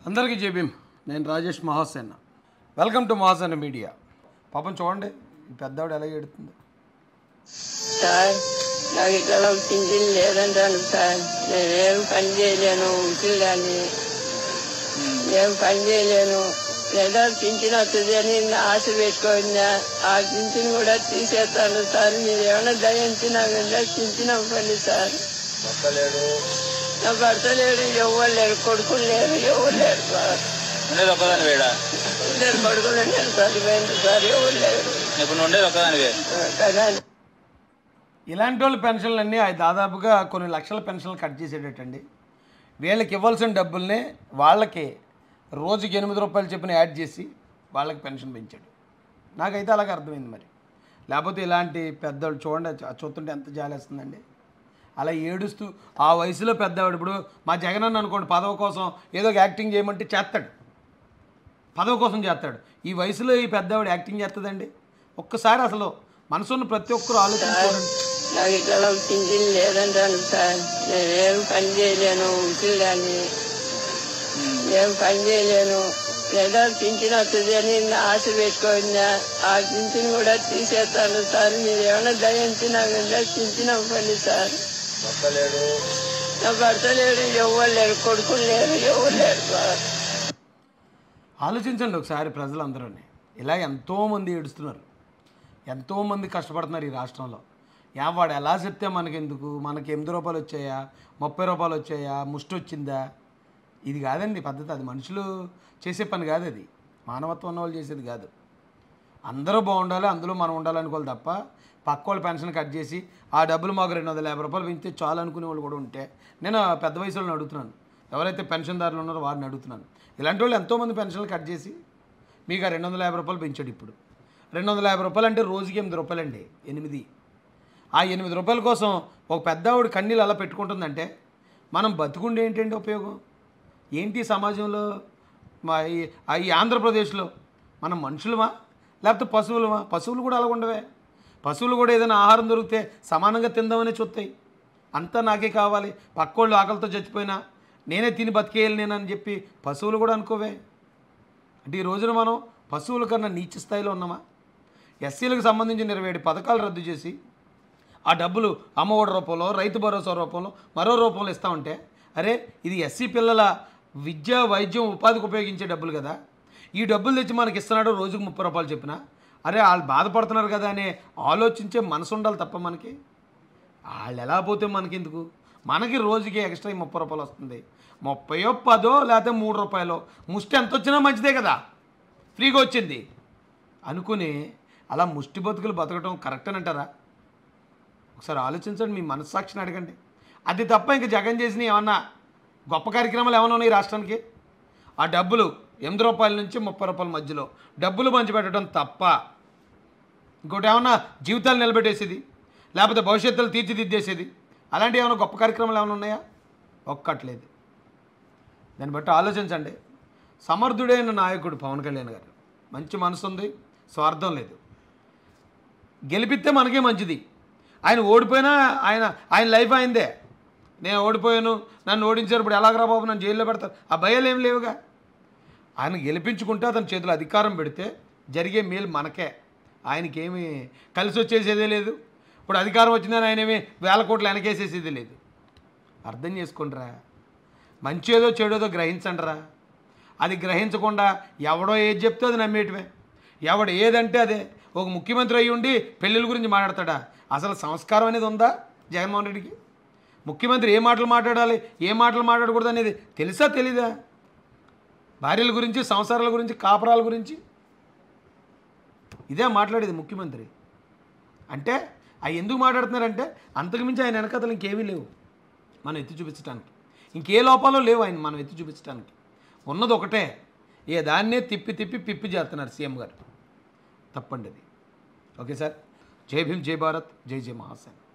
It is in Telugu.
అందరికీ జేబీం నేను Rajesh Mahasena welcome to Mahasena media పాపం చూడండి ఈ పెద్దవాడు ఎలా ఎడుతుంది సార్ నాకు ఇక్కడ పింఛన్ లేదంటాను సార్ నేనేం పని చేయలేను ఉసిరిదాన్ని ఏం పని చేయలేను లేదా పింఛన్ వస్తుంది అని నా ఆశ పెట్టుకోండి ఆ పింఛన్ కూడా తీసేస్తాను సార్ మీరు ఏమైనా దయించి నా మీద పింఛన్ అవ్వండి సార్ నా భర్త లేడు ఎవరు లేరు కొడుకులు లేరు ఎవరు లేరు సార్ ఉండేది ఒక్కదాని వేడా ఇద్దరు కొడుకులు లేరు సార్ ఇవ్వండి సార్ ఎవరు లేరు ఇప్పుడు నువ్వు ఉండేది ఒక్కదానివే కదా ఇలాంటి వాళ్ళ పెన్షన్లు అన్నీ అవి దాదాపుగా కొన్ని లక్షల పెన్షన్లు కట్ చేసేటట్టండి వీళ్ళకి ఇవ్వాల్సిన డబ్బుల్ని వాళ్ళకి రోజుకి ఎనిమిది రూపాయలు చెప్పిన యాడ్ చేసి వాళ్ళకి పెన్షన్ పెంచాడు నాకైతే అలాగే అర్థమైంది మరి లేకపోతే ఇలాంటి పెద్దవాళ్ళు చూడండి అది చూస్తుంటే ఎంత జాలేస్తుందండి అలా ఏడుస్తూ ఆ వయసులో పెద్దవాడు ఇప్పుడు మా జగన్ అన్న అనుకోండి పదవి కోసం ఏదో ఒక యాక్టింగ్ చేయమంటే చేస్తాడు పదవి కోసం చేస్తాడు ఈ వయసులో ఈ పెద్దవాడు యాక్టింగ్ చేస్తుందండి ఒక్కసారి అసలు మనసున్న ప్రతి ఒక్కరు ఆలోచించుకోండి నాకు ఇక్కడ పింఛన్ లేదంటాను సార్ నేనేం పని చేయలేను ఉసిరిదాన్ని ఏం పని చేయలేను లేదా పింఛన్ వస్తుంది అని నా ఆశ పెట్టుకోండి ఆ పింఛన్ కూడా తీసేస్తాను సార్ మీరు ఏమైనా దయించి నా మీద పింఛన్ అవ్వండి సార్ నా భర్త లేడు ఎవరు లేరు కొడుకులు లేరు ఎవరు లేరు సార్ ఆలోచించండి ఒకసారి ప్రజలందరూ ఇలా ఎంతోమంది ఏడుస్తున్నారు ఎంతోమంది కష్టపడుతున్నారు ఈ రాష్ట్రంలో యా వాడు ఎలా చెప్తే మనకి ఎందుకు మనకి ఎనిమిది రూపాయలు వచ్చాయా ముప్పై రూపాయలు వచ్చాయా ముష్టి వచ్చిందా ఇది కాదండి పద్ధతి అది మనుషులు చేసే పని కాదు అది మానవత్వం ఉన్న వాళ్ళు చేసేది కాదు అందరూ బాగుండాలి అందులో మనం ఉండాలనుకోవాలి తప్ప పక్క వాళ్ళు పెన్షన్ కట్ చేసి ఆ డబ్బులు మాకు రెండు వందల యాభై రూపాయలు పెంచితే చాలు అనుకునే వాళ్ళు కూడా ఉంటే నేను పెద్ద వయసు వాళ్ళని అడుగుతున్నాను ఎవరైతే పెన్షన్దారులు ఉన్నారో వారిని అడుగుతున్నాను ఇలాంటి వాళ్ళు ఎంతోమంది పెన్షన్లు కట్ చేసి మీకు ఆ రెండు వందల యాభై రూపాయలు పెంచాడు ఇప్పుడు రెండు వందల యాభై రూపాయలు అంటే రోజుకి ఎనిమిది రూపాయలు అండి ఎనిమిది ఆ ఎనిమిది రూపాయల కోసం ఒక పెద్ద ఆవిడ కన్నీళ్ళు అలా పెట్టుకుంటుందంటే మనం బతుకుండే ఏంటంటే ఉపయోగం ఏంటి సమాజంలో మా ఈ ఆ ఈ ఆంధ్రప్రదేశ్లో మనం మనుషులమా లేకపోతే పశువులమా పశువులు కూడా అలా ఉండవే పశువులు కూడా ఏదైనా ఆహారం దొరికితే సమానంగా తిందామని చూస్తాయి అంతా నాకే కావాలి పక్కోళ్ళు ఆకలితో చచ్చిపోయినా నేనే తిని బతికేయాలి నేనని చెప్పి పశువులు కూడా అనుకోవే అంటే ఈ రోజున మనం పశువుల కన్నా నీచ స్థాయిలో ఉన్నామా ఎస్సీలకు సంబంధించిన ఇరవై ఏడు పథకాలు రద్దు చేసి ఆ డబ్బులు అమ్మఒడి రూపంలో రైతు భరోసా రూపంలో మరో రూపంలో ఇస్తా ఉంటే అరే ఇది ఎస్సీ పిల్లల విద్య వైద్యం ఉపాధికి ఉపయోగించే డబ్బులు కదా ఈ డబ్బులు తెచ్చి మనకి ఇస్తున్నాడు రోజుకు ముప్పై రూపాయలు చెప్పిన అరే వాళ్ళు బాధపడుతున్నారు కదా అనే ఆలోచించే మనసు ఉండాలి తప్ప మనకి వాళ్ళు ఎలా పోతే మనకెందుకు మనకి రోజుకి ఎక్స్ట్రా ఈ ముప్పై రూపాయలు వస్తుంది ముప్పయో పదో లేకపోతే మూడు రూపాయలు ముష్టి ఎంత వచ్చినా మంచిదే కదా ఫ్రీగా వచ్చింది అనుకుని అలా ముష్టి బతుకులు బతకడం కరెక్ట్ అని అంటారా ఒకసారి ఆలోచించండి మీ మనస్సాక్షిని అడగండి అది తప్ప ఇంక జగన్ చేసిన ఏమన్నా గొప్ప కార్యక్రమాలు ఏమైనా ఉన్నాయి ఈ రాష్ట్రానికి ఆ డబ్బులు ఎనిమిది రూపాయల నుంచి ముప్పై రూపాయల మధ్యలో డబ్బులు పంచిపెట్టడం తప్ప ఇంకోటి ఏమన్నా జీవితాలు నిలబెట్టేసేది లేకపోతే భవిష్యత్తులు తీర్చిదిద్దేసేది అలాంటి ఏమైనా గొప్ప కార్యక్రమాలు ఏమైనా ఉన్నాయా ఒక్కట్లేదు దాన్ని బట్టి ఆలోచించండి సమర్థుడైన నాయకుడు పవన్ కళ్యాణ్ గారు మంచి మనసు ఉంది స్వార్థం లేదు గెలిపిస్తే మనకే మంచిది ఆయన ఓడిపోయినా ఆయన ఆయన లైఫ్ అయిందే నేను ఓడిపోయాను నన్ను ఓడించారు ఇప్పుడు ఎలాగరా బాబు నన్ను జైల్లో పెడతారు ఆ భయాలు ఏం లేవుగా ఆయన గెలిపించుకుంటే అతని చేతిలో అధికారం పెడితే జరిగే మేలు మనకే ఆయనకేమి కలిసి వచ్చేసేదే లేదు ఇప్పుడు అధికారం వచ్చిందని ఆయనేమి వేల కోట్లు వెనకేసేసేది లేదు అర్థం చేసుకుంటారా మంచి ఏదో చెడేదో గ్రహించండిరా అది గ్రహించకుండా ఎవడో ఏది చెప్తే అది నమ్మేయటమే ఎవడు ఏదంటే అదే ఒక ముఖ్యమంత్రి అయ్యి ఉండి పెళ్ళిళ్ళ గురించి మాట్లాడతాడా అసలు సంస్కారం అనేది ఉందా జగన్మోహన్ రెడ్డికి ముఖ్యమంత్రి ఏ మాటలు మాట్లాడాలి ఏ మాటలు మాట్లాడకూడదు అనేది తెలుసా తెలీదా భార్యల గురించి సంసారాల గురించి కాపురాల గురించి ఇదే మాట్లాడేది ముఖ్యమంత్రి అంటే అవి ఎందుకు మాట్లాడుతున్నారంటే అంతకుమించి ఆయన వెనకతలు ఇంకేమీ లేవు మనం ఎత్తి చూపించడానికి ఇంకే లోపాలు లేవు ఆయన మనం ఎత్తి చూపించడానికి ఉన్నది ఒకటే ఏ దాన్నే తిప్పి తిప్పి పిప్పి చేస్తున్నారు సీఎం గారు తప్పండి అది ఓకే సార్ జై భీమ్ జై భారత్ జై జై మహాసేన్